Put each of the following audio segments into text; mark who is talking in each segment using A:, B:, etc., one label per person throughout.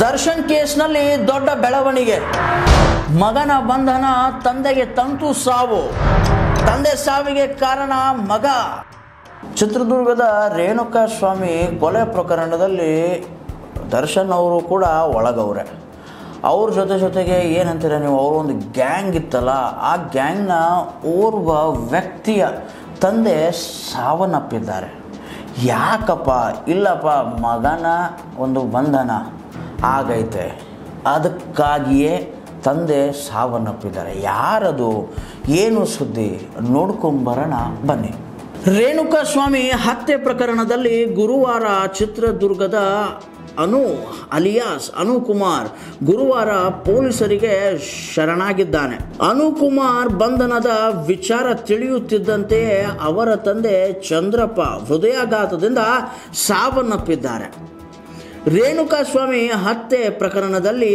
A: ದರ್ಶನ್ ಕೇಸ್ನಲ್ಲಿ ದೊಡ್ಡ ಬೆಳವಣಿಗೆ ಮಗನ ಬಂಧನ ತಂದೆಗೆ ತಂತು ಸಾವು ತಂದೆ ಸಾವಿಗೆ ಕಾರಣ ಮಗ ಚಿತ್ರದುರ್ಗದ ರೇಣುಕಾ ಸ್ವಾಮಿ ಕೊಲೆ ಪ್ರಕರಣದಲ್ಲಿ ದರ್ಶನ್ ಅವರು ಕೂಡ ಒಳಗವ್ರೆ ಅವ್ರ ಜೊತೆ ಜೊತೆಗೆ ಏನಂತೀರ ನೀವು ಅವರು ಒಂದು ಗ್ಯಾಂಗ್ ಇತ್ತಲ್ಲ ಆ ಗ್ಯಾಂಗ್ನ ಓರ್ವ ವ್ಯಕ್ತಿಯ ತಂದೆ ಸಾವನ್ನಪ್ಪಿದ್ದಾರೆ ಯಾಕಪ್ಪ ಇಲ್ಲಪ್ಪ ಮಗನ ಒಂದು ಬಂಧನ ಆಗೈತೆ ಅದಕ್ಕಾಗಿಯೇ ತಂದೆ ಸಾವನ್ನಪ್ಪಿದ್ದಾರೆ ಯಾರದು ಏನು ಸುದ್ದಿ ನೋಡ್ಕೊಂಬರೋಣ ಬನ್ನಿ ರೇಣುಕಾ ಸ್ವಾಮಿ ಹತ್ಯೆ ಪ್ರಕರಣದಲ್ಲಿ ಗುರುವಾರ ಚಿತ್ರದುರ್ಗದ ಅನು ಅಲಿಯಾಸ್ ಅನುಕುಮಾರ್ ಗುರುವಾರ ಪೊಲೀಸರಿಗೆ ಶರಣಾಗಿದ್ದಾನೆ ಅನುಕುಮಾರ್ ಬಂಧನದ ವಿಚಾರ ತಿಳಿಯುತ್ತಿದ್ದಂತೆಯೇ ಅವರ ತಂದೆ ಚಂದ್ರಪ್ಪ ಹೃದಯಾಘಾತದಿಂದ ಸಾವನ್ನಪ್ಪಿದ್ದಾರೆ ರೇಣುಕಾ ಸ್ವಾಮಿ ಹತ್ಯೆ ಪ್ರಕರಣದಲ್ಲಿ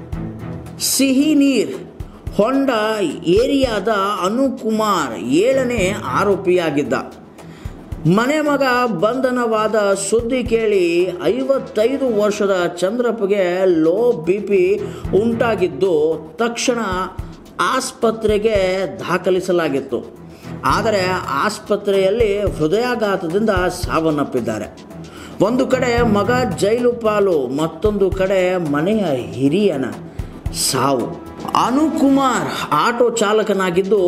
A: ಸಿಹಿ ನೀರ್ ಹೊಂಡ ಏರಿಯಾದ ಅನುಕುಮಾರ್ ಏಳನೇ ಆರೋಪಿಯಾಗಿದ್ದ ಮನೆ ಮಗ ಬಂಧನವಾದ ಸುದ್ದಿ ಕೇಳಿ ಐವತ್ತೈದು ವರ್ಷದ ಚಂದ್ರಪ್ಪಗೆ ಲೋ ಬಿ ಪಿ ಉಂಟಾಗಿದ್ದು ತಕ್ಷಣ ಆಸ್ಪತ್ರೆಗೆ ದಾಖಲಿಸಲಾಗಿತ್ತು ಆದರೆ ಆಸ್ಪತ್ರೆಯಲ್ಲಿ ಹೃದಯಾಘಾತದಿಂದ ಸಾವನ್ನಪ್ಪಿದ್ದಾರೆ ಒಂದು ಕಡೆ ಮಗ ಜೈಲು ಪಾಲು ಮತ್ತೊಂದು ಕಡೆ ಮನೆಯ ಹಿರಿಯನ ಸಾವು ಅನುಕುಮಾರ್ ಆಟೋ ಚಾಲಕನಾಗಿದ್ದು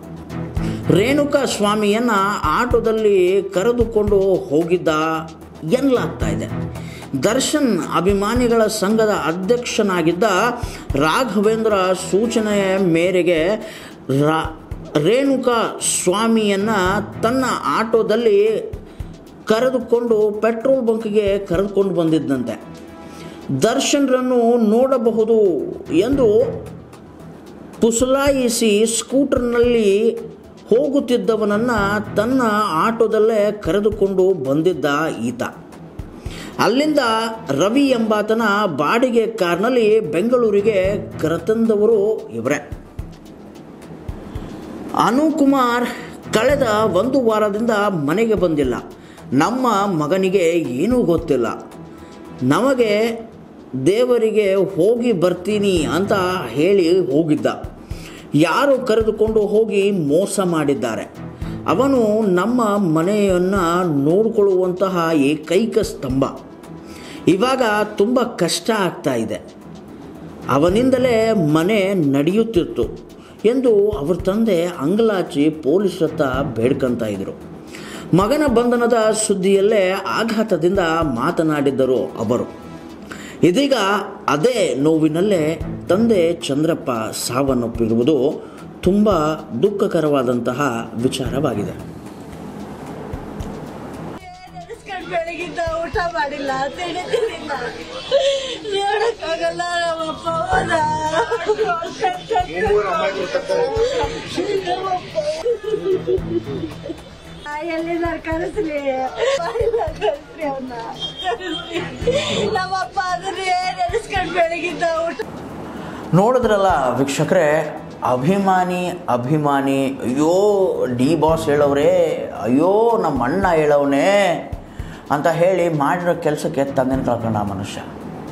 A: ರೇಣುಕಾ ಸ್ವಾಮಿಯನ್ನ ಆಟೋದಲ್ಲಿ ಕರೆದುಕೊಂಡು ಹೋಗಿದ್ದ ಎನ್ನಲಾಗ್ತಾ ಇದೆ ದರ್ಶನ್ ಅಭಿಮಾನಿಗಳ ಸಂಘದ ಅಧ್ಯಕ್ಷನಾಗಿದ್ದ ರಾಘವೇಂದ್ರ ಸೂಚನೆಯ ಮೇರೆಗೆ ರಾ ರೇಣುಕಾ ಸ್ವಾಮಿಯನ್ನ ತನ್ನ ಆಟೋದಲ್ಲಿ ಕರೆದುಕೊಂಡು ಪೆಟ್ರೋಲ್ ಬಂಕ್ಗೆ ಕರೆದುಕೊಂಡು ಬಂದಿದ್ದಂತೆ ದರ್ಶನ್ರನ್ನು ನೋಡಬಹುದು ಎಂದು ಪುಸಲಾಯಿಸಿ ಸ್ಕೂಟರ್ನಲ್ಲಿ ಹೋಗುತ್ತಿದ್ದವನನ್ನು ತನ್ನ ಆಟೋದಲ್ಲೇ ಕರೆದುಕೊಂಡು ಬಂದಿದ್ದ ಈತ ಅಲ್ಲಿಂದ ರವಿ ಎಂಬಾತನ ಬಾಡಿಗೆ ಕಾರ್ನಲ್ಲಿ ಬೆಂಗಳೂರಿಗೆ ಕರೆತಂದವರು ಇವರೇ ಅನುಕುಮಾರ್ ಕಳೆದ ಒಂದು ವಾರದಿಂದ ಮನೆಗೆ ಬಂದಿಲ್ಲ ನಮ್ಮ ಮಗನಿಗೆ ಏನೂ ಗೊತ್ತಿಲ್ಲ ನಮಗೆ ದೇವರಿಗೆ ಹೋಗಿ ಬರ್ತೀನಿ ಅಂತ ಹೇಳಿ ಹೋಗಿದ್ದ ಯಾರು ಕರೆದುಕೊಂಡು ಹೋಗಿ ಮೋಸ ಮಾಡಿದ್ದಾರೆ ಅವನು ನಮ್ಮ ಮನೆಯನ್ನು ನೋಡಿಕೊಳ್ಳುವಂತಹ ಏಕೈಕ ಸ್ತಂಭ ಇವಾಗ ತುಂಬ ಕಷ್ಟ ಆಗ್ತಾ ಇದೆ ಅವನಿಂದಲೇ ಮನೆ ನಡೆಯುತ್ತಿತ್ತು ಎಂದು ಅವ್ರ ತಂದೆ ಅಂಗಲಾಚಿ ಪೊಲೀಸ್ ಹತ್ರ ಬೇಡ್ಕೊಂತ ಇದ್ರು ಮಗನ ಬಂಧನದ ಸುದ್ದಿಯಲ್ಲೇ ಆಘಾತದಿಂದ ಮಾತನಾಡಿದ್ದರು ಅವರು ಇದೀಗ ಅದೇ ನೋವಿನಲ್ಲೇ ತಂದೆ ಚಂದ್ರಪ್ಪ ಸಾವನ್ನಪ್ಪಿರುವುದು ತುಂಬ ದುಃಖಕರವಾದಂತಹ ವಿಚಾರವಾಗಿದೆ
B: ನೆನೆಸ್ಕೊಂಡ್ ಬೆಳಗಿಂದ ಊಟ ಮಾಡಿಲ್ಲ ತಿಂಡಿ ತಿನ್ನಿಲ್ಲ ನೋಡಕ್ಕಾಗಲ್ಲ ನಮ್ಮಪ್ಪ ಹೋದ. ನಮ್ಮಪ್ಪ. ಆ, ಎಲ್ಲಿಂದ ಕರೆಸ್ಲಿ ಕರೆಸ್ಲಿ ಅವನ್ನ ನಮ್ಮಪ್ಪ ಅದನ್ನೇ ನೆನೆಸ್ಕೊಂಡ್ ಬೆಳಗಿಂದ ಊಟ
A: ನೋಡಿದ್ರಲ್ಲ ವೀಕ್ಷಕರೇ ಅಭಿಮಾನಿ ಅಭಿಮಾನಿ ಅಯ್ಯೋ ಡಿ ಬಾಸ್ ಹೇಳವ್ರೆ ಅಯ್ಯೋ ನಮ್ಮ ಅಣ್ಣ ಹೇಳವನೇ ಅಂತ ಹೇಳಿ ಮಾಡಿರೋ ಕೆಲಸಕ್ಕೆ ತಂದೆನ ಕಳ್ಕೊಂಡ ಆ ಮನುಷ್ಯ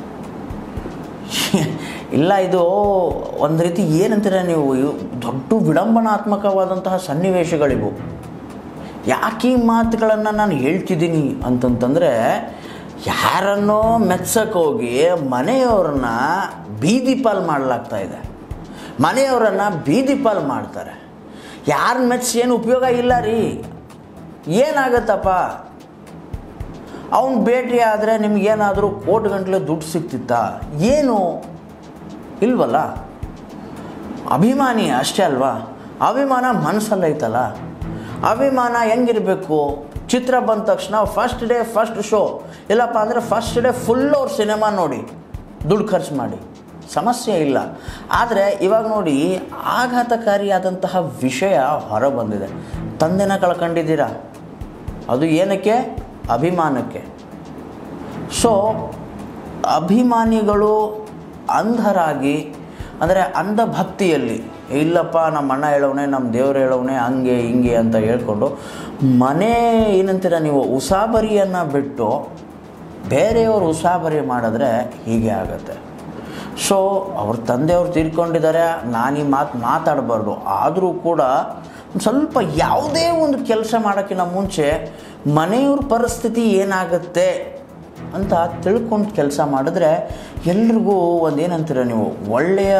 A: ಇಲ್ಲ ಇದು ಒಂದು ರೀತಿ ಏನಂತೀರ ನೀವು ಇವು ದೊಡ್ಡ ವಿಡಂಬನಾತ್ಮಕವಾದಂತಹ ಸನ್ನಿವೇಶಗಳಿವು ಯಾಕೆ ಈ ಮಾತುಗಳನ್ನು ನಾನು ಹೇಳ್ತಿದ್ದೀನಿ ಅಂತಂತಂದರೆ ಯಾರನ್ನೋ ಮೆಚ್ಚಕ್ಕೆ ಹೋಗಿ ಮನೆಯವ್ರನ್ನ ಬೀದಿ ಪಾಲು ಮಾಡಲಾಗ್ತಾ ಇದೆ ಮನೆಯವರನ್ನು ಬೀದಿ ಪಾಲು ಮಾಡ್ತಾರೆ ಯಾರನ್ನ ಮೆಚ್ಚಿಸಿ ಏನು ಉಪಯೋಗ ಇಲ್ಲ ರೀ ಏನಾಗತ್ತಪ್ಪ ಅವನು ಭೇಟಿ ಆದರೆ ನಿಮಗೇನಾದರೂ ಕೋಟಿ ಗಂಟಲೆ ದುಡ್ಡು ಸಿಗ್ತಿತ್ತಾ ಏನು ಇಲ್ವಲ್ಲ ಅಭಿಮಾನಿ ಅಷ್ಟೇ ಅಲ್ವಾ ಅಭಿಮಾನ ಮನಸ್ಸಲ್ಲೈತಲ್ಲ ಅಭಿಮಾನ ಹೆಂಗಿರಬೇಕು ಚಿತ್ರ ಬಂದ ತಕ್ಷಣ ಫಸ್ಟ್ ಡೇ ಫಸ್ಟ್ ಶೋ ಇಲ್ಲಪ್ಪ ಅಂದರೆ ಫಸ್ಟ್ ಡೇ ಫುಲ್ ಅವ್ರ ಸಿನಿಮಾ ನೋಡಿ ದುಡ್ಡು ಖರ್ಚು ಮಾಡಿ ಸಮಸ್ಯೆ ಇಲ್ಲ ಆದರೆ ಇವಾಗ ನೋಡಿ ಆಘಾತಕಾರಿಯಾದಂತಹ ವಿಷಯ ಹೊರ ಬಂದಿದೆ ತಂದೆನ ಕಳ್ಕೊಂಡಿದ್ದೀರಾ ಅದು ಏನಕ್ಕೆ ಅಭಿಮಾನಕ್ಕೆ ಸೊ ಅಭಿಮಾನಿಗಳು ಅಂಧರಾಗಿ ಅಂದರೆ ಅಂಧಭಕ್ತಿಯಲ್ಲಿ ಇಲ್ಲಪ್ಪ ನಮ್ಮ ಅಣ್ಣ ಹೇಳವನೆ ನಮ್ಮ ದೇವ್ರು ಹೇಳವನೆ ಹಂಗೆ ಹಿಂಗೆ ಅಂತ ಹೇಳ್ಕೊಂಡು ಮನೆ ಏನಂತೀರ ನೀವು ಉಸಾಬರಿಯನ್ನು ಬಿಟ್ಟು ಬೇರೆಯವರು ಉಸಾಬರಿ ಮಾಡಿದ್ರೆ ಹೀಗೆ ಆಗುತ್ತೆ ಸೊ ಅವ್ರ ತಂದೆಯವ್ರು ತೀರ್ಕೊಂಡಿದ್ದಾರೆ ನಾನು ಈ ಮಾತು ಮಾತಾಡಬಾರ್ದು ಆದರೂ ಕೂಡ ಒಂದ್ ಸ್ವಲ್ಪ ಯಾವುದೇ ಒಂದು ಕೆಲಸ ಮಾಡೋಕ್ಕಿಂತ ಮುಂಚೆ ಮನೆಯವ್ರ ಪರಿಸ್ಥಿತಿ ಏನಾಗುತ್ತೆ ಅಂತ ತಿಳ್ಕೊಂಡು ಕೆಲಸ ಮಾಡಿದ್ರೆ ಎಲ್ರಿಗೂ ಒಂದು ಏನಂತೀರ ನೀವು ಒಳ್ಳೆಯ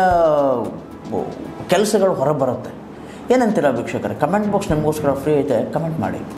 A: ಕೆಲಸಗಳು ಹೊರಬರುತ್ತೆ ಏನಂತೀರ ವೀಕ್ಷಕರೇ ಕಮೆಂಟ್ ಬಾಕ್ಸ್ ನಿಮಗೋಸ್ಕರ ಫ್ರೀ ಐತೆ ಕಮೆಂಟ್ ಮಾಡಿ